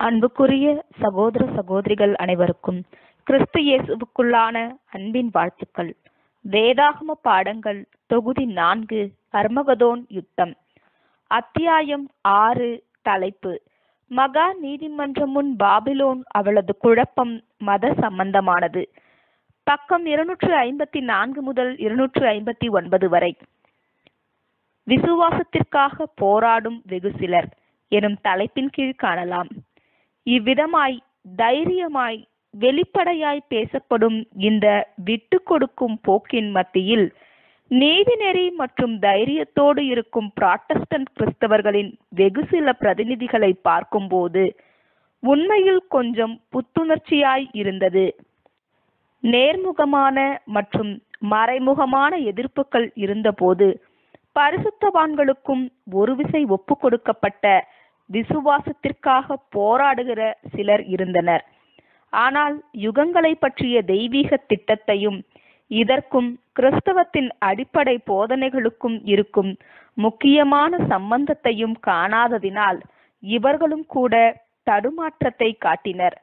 அன்புக்குரிய சகோதர சகோதரிகள் அனைவருக்கும் கிறிஸ்து இயேசுவுக்குள்ளான அன்பின் வாழ்த்துக்கள் வேதாகம பாடங்கள் தொகுதி நான்கு அர்மகதோன் யுத்தம் அத்தியாயம் ஆறு தலைப்பு மகா நீதிமன்றம் முன் பாபிலோன் அவளது குழப்பம் மத சம்பந்தமானது பக்கம் இருநூற்று ஐம்பத்தி நான்கு முதல் இருநூற்று ஐம்பத்தி ஒன்பது வரை விசுவாசத்திற்காக போராடும் வெகு சிலர் எனும் தலைப்பின் கீழ் காணலாம் இவ்விதமாய் தைரியமாய் வெளிப்படையாய் பேசப்படும் இந்த விட்டு கொடுக்கும் போக்கின் மத்தியில் நீதிநெறி மற்றும் தைரியத்தோடு இருக்கும் புராட்டஸ்டன்ட் கிறிஸ்தவர்களின் வெகு சில பிரதிநிதிகளை பார்க்கும்போது உண்மையில் கொஞ்சம் புத்துணர்ச்சியாய் இருந்தது நேர்முகமான மற்றும் மறைமுகமான எதிர்ப்புகள் இருந்தபோது பரிசுத்தவான்களுக்கும் ஒரு விசை ஒப்பு கொடுக்கப்பட்ட விசுவாசத்திற்காக போராடுகிற சிலர் இருந்தனர் ஆனால் யுகங்களை பற்றிய தெய்வீக திட்டத்தையும் இதற்கும் கிறிஸ்தவத்தின் அடிப்படை போதனைகளுக்கும் இருக்கும் முக்கியமான சம்பந்தத்தையும் காணாததினால் இவர்களும் கூட தடுமாற்றத்தை காட்டினர்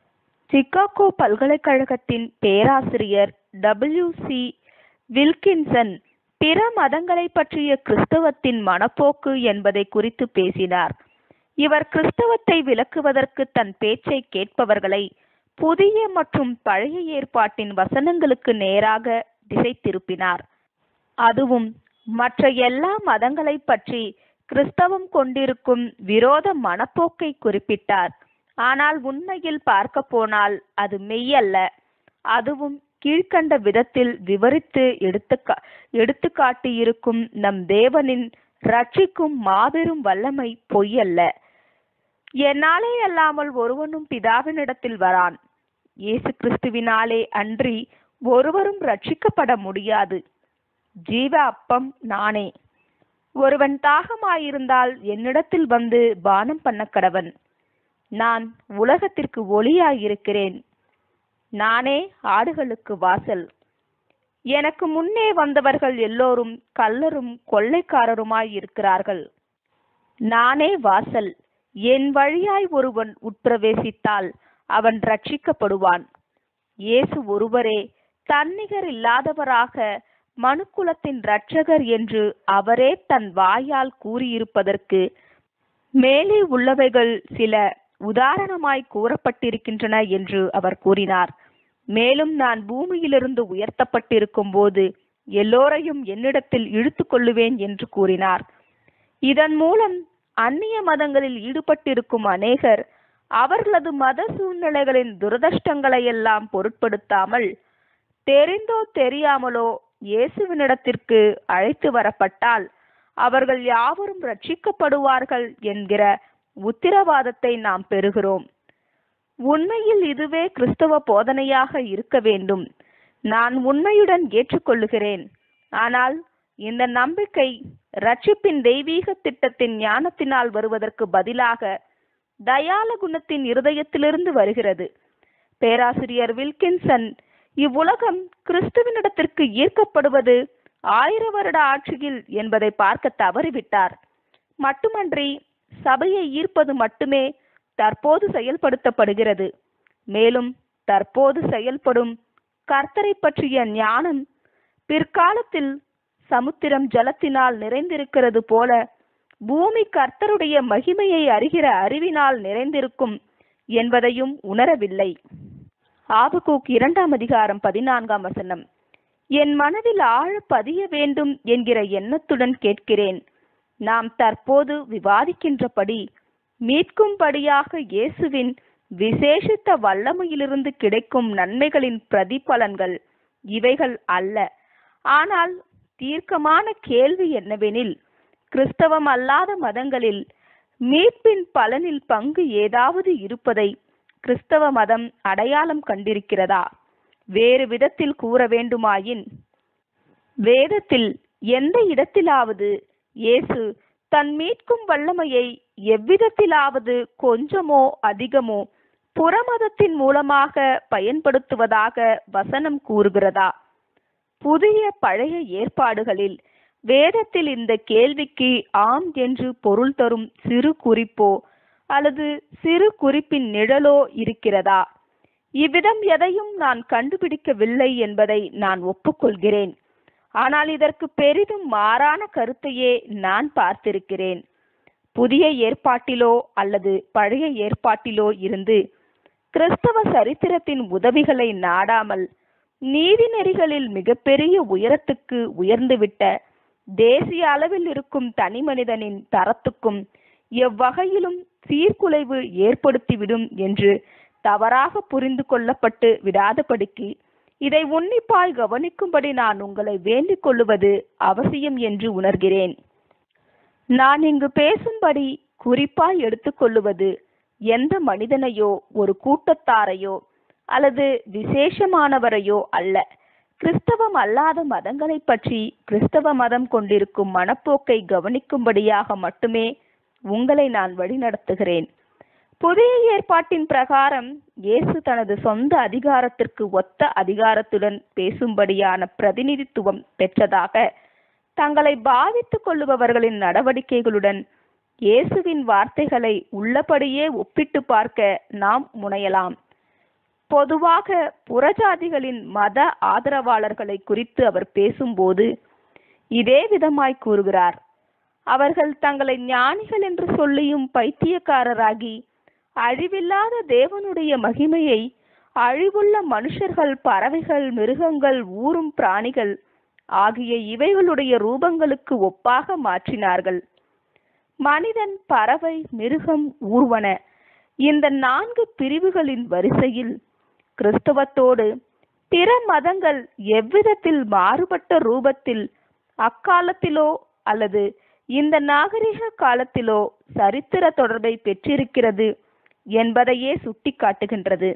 சிகாகோ பல்கலைக்கழகத்தின் பேராசிரியர் டபிள்யூ சி வில்கின்சன் பிற மதங்களை பற்றிய கிறிஸ்தவத்தின் மனப்போக்கு என்பதை குறித்து பேசினார் இவர் கிறிஸ்தவத்தை விளக்குவதற்கு தன் பேச்சை கேட்பவர்களை புதிய மற்றும் பழைய ஏற்பாட்டின் வசனங்களுக்கு நேராக திசை திருப்பினார் அதுவும் மற்ற எல்லா மதங்களை பற்றி கிறிஸ்தவம் கொண்டிருக்கும் விரோத மனப்போக்கை குறிப்பிட்டார் ஆனால் உண்மையில் பார்க்க போனால் அது மெய்யல்ல அதுவும் கீழ்கண்ட விதத்தில் விவரித்து எடுத்து எடுத்து காட்டியிருக்கும் நம் தேவனின் ரட்சிக்கும் மாபெரும் வல்லமை பொய்யல்ல என்னாலே அல்லாமல் ஒருவனும் பிதாவினிடத்தில் வரான் இயேசு கிறிஸ்துவினாலே அன்றி ஒருவரும் ரட்சிக்கப்பட முடியாது ஜீவ அப்பம் நானே ஒருவன் தாகமாயிருந்தால் என்னிடத்தில் வந்து பானம் பண்ண கடவன் நான் உலகத்திற்கு ஒளியாயிருக்கிறேன் நானே ஆடுகளுக்கு வாசல் எனக்கு முன்னே வந்தவர்கள் எல்லோரும் கல்லரும் கொள்ளைக்காரருமாய் இருக்கிறார்கள் நானே வாசல் என் வழியாய் ஒருவன் உட்பிரவேசித்தால் அவன் ரட்சிக்கப்படுவான் இயேசு ஒருவரே தன்னிகர் இல்லாதவராக மனுக்குலத்தின் இரட்சகர் என்று அவரே தன் வாயால் கூறியிருப்பதற்கு மேலே உள்ளவைகள் சில உதாரணமாய் கூறப்பட்டிருக்கின்றன என்று அவர் கூறினார் மேலும் நான் பூமியிலிருந்து உயர்த்தப்பட்டிருக்கும் போது எல்லோரையும் என்னிடத்தில் இழுத்து கொள்ளுவேன் என்று கூறினார் இதன் மூலம் அந்நிய மதங்களில் ஈடுபட்டிருக்கும் அநேகர் அவர்களது மத சூழ்நிலைகளின் துரதிருஷ்டங்களை எல்லாம் பொருட்படுத்தாமல் தெரிந்தோ தெரியாமலோ இயேசுவினிடத்திற்கு அழைத்து வரப்பட்டால் அவர்கள் யாவரும் ரட்சிக்கப்படுவார்கள் என்கிற உத்திரவாதத்தை நாம் பெறுகிறோம் உண்மையில் இதுவே கிறிஸ்தவ போதனையாக இருக்க வேண்டும் நான் உண்மையுடன் ஏற்றுக்கொள்ளுகிறேன் ஆனால் இந்த நம்பிக்கை ரட்சிப்பின் தெய்வீக திட்டத்தின் ஞானத்தினால் வருவதற்கு பதிலாக தயால குணத்தின் இருதயத்திலிருந்து வருகிறது பேராசிரியர் வில்கின்சன் இவ்வுலகம் கிறிஸ்துவனிடத்திற்கு ஈர்க்கப்படுவது ஆயிர வருட ஆட்சியில் என்பதை பார்க்க தவறிவிட்டார் மட்டுமன்றி சபையை ஈர்ப்பது மட்டுமே தற்போது செயல்படுத்தப்படுகிறது மேலும் தற்போது செயல்படும் கர்த்தரை பற்றிய ஞானம் பிற்காலத்தில் சமுத்திரம் ஜலத்தினால் நிறைந்திருக்கிறது போல பூமி கர்த்தருடைய மகிமையை அறிகிற அறிவினால் நிறைந்திருக்கும் என்பதையும் உணரவில்லை ஆபகூக் இரண்டாம் அதிகாரம் பதினான்காம் வசனம் என் மனதில் ஆழ பதிய வேண்டும் என்கிற எண்ணத்துடன் கேட்கிறேன் நாம் தற்போது விவாதிக்கின்றபடி மீட்கும்படியாக இயேசுவின் விசேஷித்த வல்லமையிலிருந்து கிடைக்கும் நன்மைகளின் பிரதிபலன்கள் இவைகள் அல்ல ஆனால் தீர்க்கமான கேள்வி என்னவெனில் கிறிஸ்தவம் அல்லாத மதங்களில் மீட்பின் பலனில் பங்கு ஏதாவது இருப்பதை கிறிஸ்தவ மதம் அடையாளம் கண்டிருக்கிறதா வேறு விதத்தில் கூற வேண்டுமாயின் வேதத்தில் எந்த இடத்திலாவது இயேசு தன் மீட்கும் வல்லமையை எவ்விதத்திலாவது கொஞ்சமோ அதிகமோ புறமதத்தின் மூலமாக பயன்படுத்துவதாக வசனம் கூறுகிறதா புதிய பழைய ஏற்பாடுகளில் வேதத்தில் இந்த கேள்விக்கு ஆம் என்று பொருள் தரும் சிறு குறிப்போ அல்லது சிறு குறிப்பின் நிழலோ இருக்கிறதா இவ்விதம் எதையும் நான் கண்டுபிடிக்கவில்லை என்பதை நான் ஒப்புக்கொள்கிறேன் ஆனால் இதற்கு பெரிதும் மாறான கருத்தையே நான் பார்த்திருக்கிறேன் புதிய ஏற்பாட்டிலோ அல்லது பழைய ஏற்பாட்டிலோ இருந்து கிறிஸ்தவ சரித்திரத்தின் உதவிகளை நாடாமல் நீதிநெறிகளில் மிகப்பெரிய உயரத்துக்கு உயர்ந்துவிட்ட தேசிய அளவில் இருக்கும் தனி மனிதனின் தரத்துக்கும் எவ்வகையிலும் சீர்குலைவு ஏற்படுத்திவிடும் என்று தவறாக புரிந்து கொள்ளப்பட்டு விடாதபடிக்கு இதை உன்னிப்பாய் கவனிக்கும்படி நான் உங்களை வேண்டிக் கொள்ளுவது அவசியம் என்று உணர்கிறேன் நான் இங்கு பேசும்படி குறிப்பாய் எடுத்துக்கொள்ளுவது எந்த மனிதனையோ ஒரு கூட்டத்தாரையோ அல்லது விசேஷமானவரையோ அல்ல கிறிஸ்தவம் அல்லாத மதங்களை பற்றி கிறிஸ்தவ மதம் கொண்டிருக்கும் மனப்போக்கை கவனிக்கும்படியாக மட்டுமே உங்களை நான் வழிநடத்துகிறேன் புதிய ஏற்பாட்டின் பிரகாரம் இயேசு தனது சொந்த அதிகாரத்திற்கு ஒத்த அதிகாரத்துடன் பேசும்படியான பிரதிநிதித்துவம் பெற்றதாக தங்களை பாவித்துக் கொள்ளுபவர்களின் நடவடிக்கைகளுடன் இயேசுவின் வார்த்தைகளை உள்ளபடியே ஒப்பிட்டு பார்க்க நாம் முனையலாம் பொதுவாக புறஜாதிகளின் மத ஆதரவாளர்களை குறித்து அவர் பேசும்போது இதே விதமாய் கூறுகிறார் அவர்கள் தங்களை ஞானிகள் என்று சொல்லியும் பைத்தியக்காரராகி அழிவில்லாத தேவனுடைய மகிமையை அழிவுள்ள மனுஷர்கள் பறவைகள் மிருகங்கள் ஊரும் பிராணிகள் ஆகிய இவைகளுடைய ரூபங்களுக்கு ஒப்பாக மாற்றினார்கள் மனிதன் பறவை மிருகம் ஊர்வன இந்த நான்கு பிரிவுகளின் வரிசையில் கிறிஸ்தவத்தோடு பிற மதங்கள் எவ்விதத்தில் மாறுபட்ட ரூபத்தில் அக்காலத்திலோ அல்லது இந்த நாகரிக காலத்திலோ சரித்திர தொடர்பை பெற்றிருக்கிறது என்பதையே சுட்டிக்காட்டுகின்றது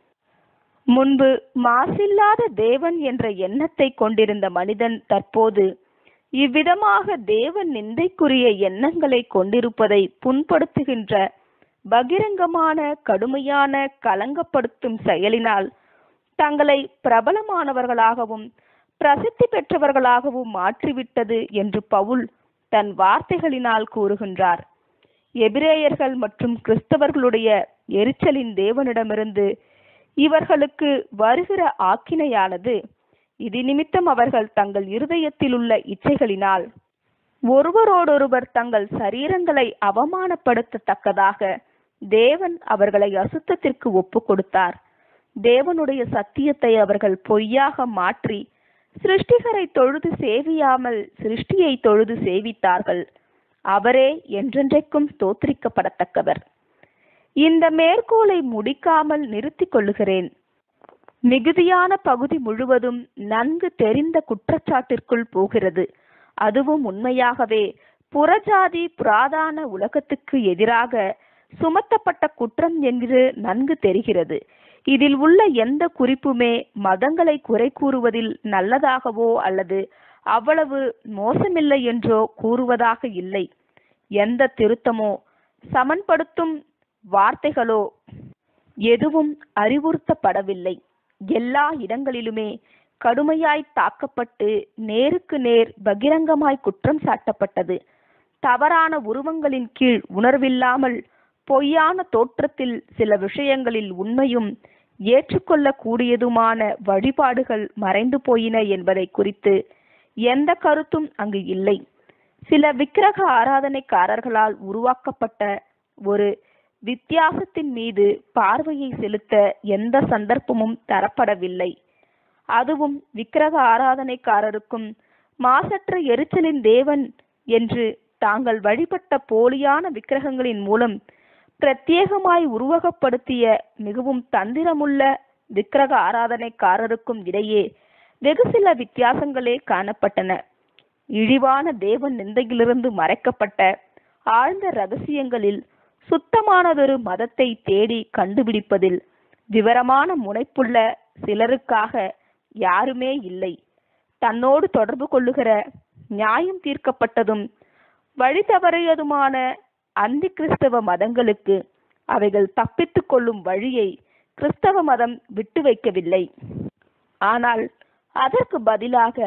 முன்பு மாசில்லாத தேவன் என்ற எண்ணத்தை கொண்டிருந்த மனிதன் தற்போது இவ்விதமாக தேவன் நிந்தைக்குரிய எண்ணங்களை கொண்டிருப்பதை புண்படுத்துகின்ற பகிரங்கமான கடுமையான கலங்கப்படுத்தும் செயலினால் தங்களை பிரபலமானவர்களாகவும் பிரசித்தி பெற்றவர்களாகவும் மாற்றிவிட்டது என்று பவுல் தன் வார்த்தைகளினால் கூறுகின்றார் எபிரேயர்கள் மற்றும் கிறிஸ்தவர்களுடைய எரிச்சலின் தேவனிடமிருந்து இவர்களுக்கு வருகிற ஆக்கினையானது இது நிமித்தம் அவர்கள் தங்கள் இருதயத்தில் உள்ள இச்சைகளினால் ஒருவரோடொருவர் தங்கள் சரீரங்களை அவமானப்படுத்தத்தக்கதாக தேவன் அவர்களை அசுத்தத்திற்கு ஒப்பு கொடுத்தார் தேவனுடைய சத்தியத்தை அவர்கள் பொய்யாக மாற்றி சிருஷ்டிகரை தொழுது சேவியாமல் சிருஷ்டியை தொழுது சேவித்தார்கள் அவரே என்றென்றைக்கும் ஸ்தோத்திரிக்கப்படத்தக்கவர் இந்த மேற்கோளை முடிக்காமல் நிறுத்திக் கொள்ளுகிறேன் மிகுதியான பகுதி முழுவதும் நன்கு தெரிந்த குற்றச்சாட்டிற்குள் போகிறது அதுவும் உண்மையாகவே புறஜாதி புராதான உலகத்துக்கு எதிராக சுமத்தப்பட்ட குற்றம் என்று நன்கு தெரிகிறது இதில் உள்ள எந்த குறிப்புமே மதங்களை குறை கூறுவதில் நல்லதாகவோ அல்லது அவ்வளவு மோசமில்லை என்றோ கூறுவதாக இல்லை எந்த திருத்தமோ சமன்படுத்தும் வார்த்தைகளோ எதுவும் அறிவுறுத்தப்படவில்லை எல்லா இடங்களிலுமே கடுமையாய் தாக்கப்பட்டு நேருக்கு நேர் பகிரங்கமாய் குற்றம் சாட்டப்பட்டது தவறான உருவங்களின் கீழ் உணர்வில்லாமல் பொய்யான தோற்றத்தில் சில விஷயங்களில் உண்மையும் ஏற்றுக்கொள்ளக்கூடியதுமான வழிபாடுகள் மறைந்து போயின என்பதை குறித்து எந்த கருத்தும் அங்கு இல்லை சில விக்கிரக ஆராதனைக்காரர்களால் உருவாக்கப்பட்ட ஒரு வித்தியாசத்தின் மீது பார்வையை செலுத்த எந்த சந்தர்ப்பமும் தரப்படவில்லை அதுவும் விக்கிரக ஆராதனைக்காரருக்கும் மாசற்ற எரிச்சலின் தேவன் என்று தாங்கள் வழிபட்ட போலியான விக்கிரகங்களின் மூலம் பிரத்யேகமாய் உருவகப்படுத்திய மிகவும் தந்திரமுள்ள விக்கிரக ஆராதனைக்காரருக்கும் இடையே வெகு சில வித்தியாசங்களே காணப்பட்டன இழிவான தேவன் நிந்தையிலிருந்து மறைக்கப்பட்ட ஆழ்ந்த ரகசியங்களில் சுத்தமானதொரு மதத்தை தேடி கண்டுபிடிப்பதில் விவரமான முனைப்புள்ள சிலருக்காக யாருமே இல்லை தன்னோடு தொடர்பு கொள்ளுகிற நியாயம் தீர்க்கப்பட்டதும் வழி தவறியதுமான அந்தி கிறிஸ்தவ மதங்களுக்கு அவைகள் தப்பித்துக் கொள்ளும் வழியை கிறிஸ்தவ மதம் விட்டு வைக்கவில்லை ஆனால் அதற்கு பதிலாக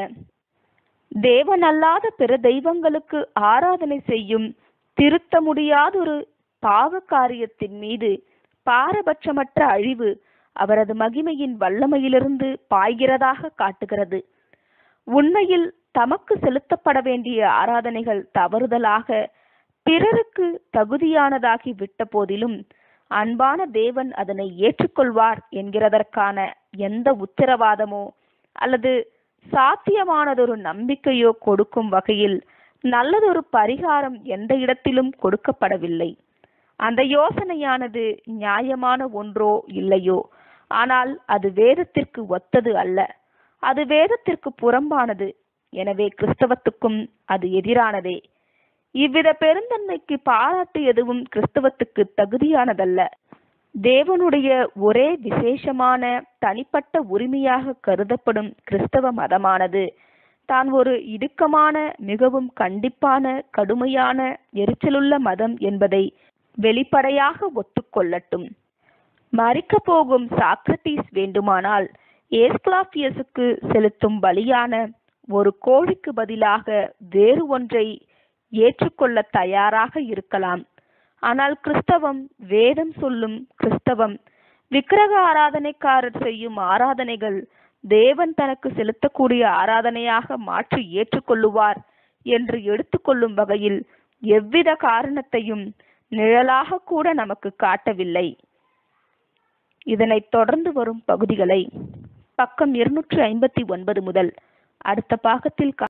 தேவனல்லாத பிற தெய்வங்களுக்கு ஆராதனை செய்யும் திருத்த முடியாதொரு பாவ காரியத்தின் மீது பாரபட்சமற்ற அழிவு அவரது மகிமையின் வல்லமையிலிருந்து பாய்கிறதாக காட்டுகிறது உண்மையில் தமக்கு செலுத்தப்பட வேண்டிய ஆராதனைகள் தவறுதலாக பிறருக்கு தகுதியானதாகி விட்ட போதிலும் அன்பான தேவன் அதனை ஏற்றுக்கொள்வார் என்கிறதற்கான எந்த உத்தரவாதமோ அல்லது சாத்தியமானதொரு நம்பிக்கையோ கொடுக்கும் வகையில் நல்லதொரு பரிகாரம் எந்த இடத்திலும் கொடுக்கப்படவில்லை அந்த யோசனையானது நியாயமான ஒன்றோ இல்லையோ ஆனால் அது வேதத்திற்கு ஒத்தது அல்ல அது வேதத்திற்கு புறம்பானது எனவே கிறிஸ்தவத்துக்கும் அது எதிரானதே இவ்வித பெருந்தன்மைக்கு பாராட்டு எதுவும் கிறிஸ்தவத்துக்கு தகுதியானதல்ல தேவனுடைய ஒரே விசேஷமான தனிப்பட்ட உரிமையாக கருதப்படும் கிறிஸ்தவ மதமானது தான் ஒரு இடுக்கமான மிகவும் கண்டிப்பான கடுமையான எரிச்சலுள்ள மதம் என்பதை வெளிப்படையாக ஒத்துக்கொள்ளட்டும் மறிக்க போகும் சாக்ரட்டிஸ் வேண்டுமானால் ஏஸ்கிளாபியஸுக்கு செலுத்தும் பலியான ஒரு கோழிக்கு பதிலாக வேறு ஒன்றை ஏற்றுக்கொள்ள தயாராக இருக்கலாம் ஆனால் கிறிஸ்தவம் வேதம் சொல்லும் கிறிஸ்தவம் விக்கிரக ஆராதனைக்காரர் செய்யும் ஆராதனைகள் தேவன் தனக்கு செலுத்தக்கூடிய ஆராதனையாக மாற்றி ஏற்றுக்கொள்ளுவார் என்று எடுத்துக்கொள்ளும் வகையில் எவ்வித காரணத்தையும் நிழலாக கூட நமக்கு காட்டவில்லை இதனைத் தொடர்ந்து வரும் பகுதிகளை பக்கம் இருநூற்று ஐம்பத்தி ஒன்பது முதல் அடுத்த பாகத்தில்